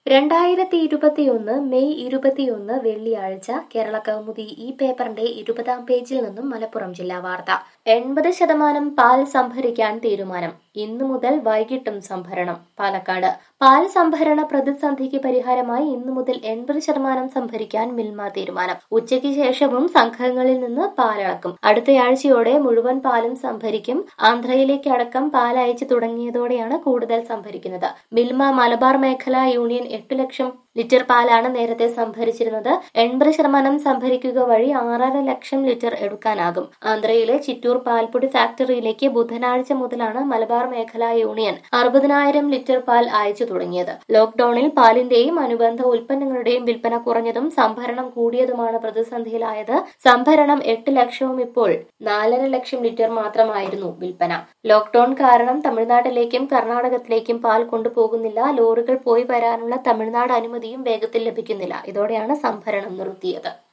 രണ്ടായിരത്തി ഇരുപത്തിയൊന്ന് മെയ് ഇരുപത്തിയൊന്ന് വെള്ളിയാഴ്ച കേരള കൗമുദി ഈ പേപ്പറിന്റെ ഇരുപതാം പേജിൽ നിന്നും മലപ്പുറം ജില്ലാ വാർത്ത എൺപത് ശതമാനം പാൽ സംഭരിക്കാൻ തീരുമാനം ഇന്നു മുതൽ വൈകിട്ടും സംഭരണം പാലക്കാട് പാൽ സംഭരണ പ്രതിസന്ധിക്ക് പരിഹാരമായി ഇന്നു മുതൽ എൺപത് ശതമാനം സംഭരിക്കാൻ മിൽമ തീരുമാനം ഉച്ചയ്ക്ക് ശേഷവും സംഘങ്ങളിൽ നിന്ന് പാലളക്കും അടുത്തയാഴ്ചയോടെ മുഴുവൻ പാലും സംഭരിക്കും ആന്ധ്രയിലേക്ക് അടക്കം പാൽ അയച്ചു തുടങ്ങിയതോടെയാണ് കൂടുതൽ സംഭരിക്കുന്നത് മിൽമ മലബാർ മേഖല യൂണിയൻ എട്ട് ലക്ഷം ലിറ്റർ പാലാണ് നേരത്തെ സംഭരിച്ചിരുന്നത് എൺപത് ശതമാനം സംഭരിക്കുക വഴി ആറര ലക്ഷം ലിറ്റർ എടുക്കാനാകും ആന്ധ്രയിലെ ചിറ്റൂർ പാൽപ്പൊടി ഫാക്ടറിയിലേക്ക് ബുധനാഴ്ച മുതലാണ് മലബാർ മേഖല യൂണിയൻ അറുപതിനായിരം ലിറ്റർ പാൽ അയച്ചു തുടങ്ങിയത് ലോക്ഡൌണിൽ പാലിന്റെയും അനുബന്ധ ഉൽപ്പന്നങ്ങളുടെയും വിൽപ്പന കുറഞ്ഞതും സംഭരണം കൂടിയതുമാണ് പ്രതിസന്ധിയിലായത് സംഭരണം എട്ട് ലക്ഷവും ഇപ്പോൾ നാലര ലക്ഷം ലിറ്റർ മാത്രമായിരുന്നു വിൽപ്പന ലോക്ഡൌൺ കാരണം തമിഴ്നാട്ടിലേക്കും കർണാടകത്തിലേക്കും പാൽ കൊണ്ടുപോകുന്നില്ല ലോറികൾ പോയി വരാനുള്ള തമിഴ്നാട് അനുമതിയും വേഗത്തിൽ ലഭിക്കുന്നില്ല ഇതോടെയാണ് സംഭരണം നിർത്തിയത്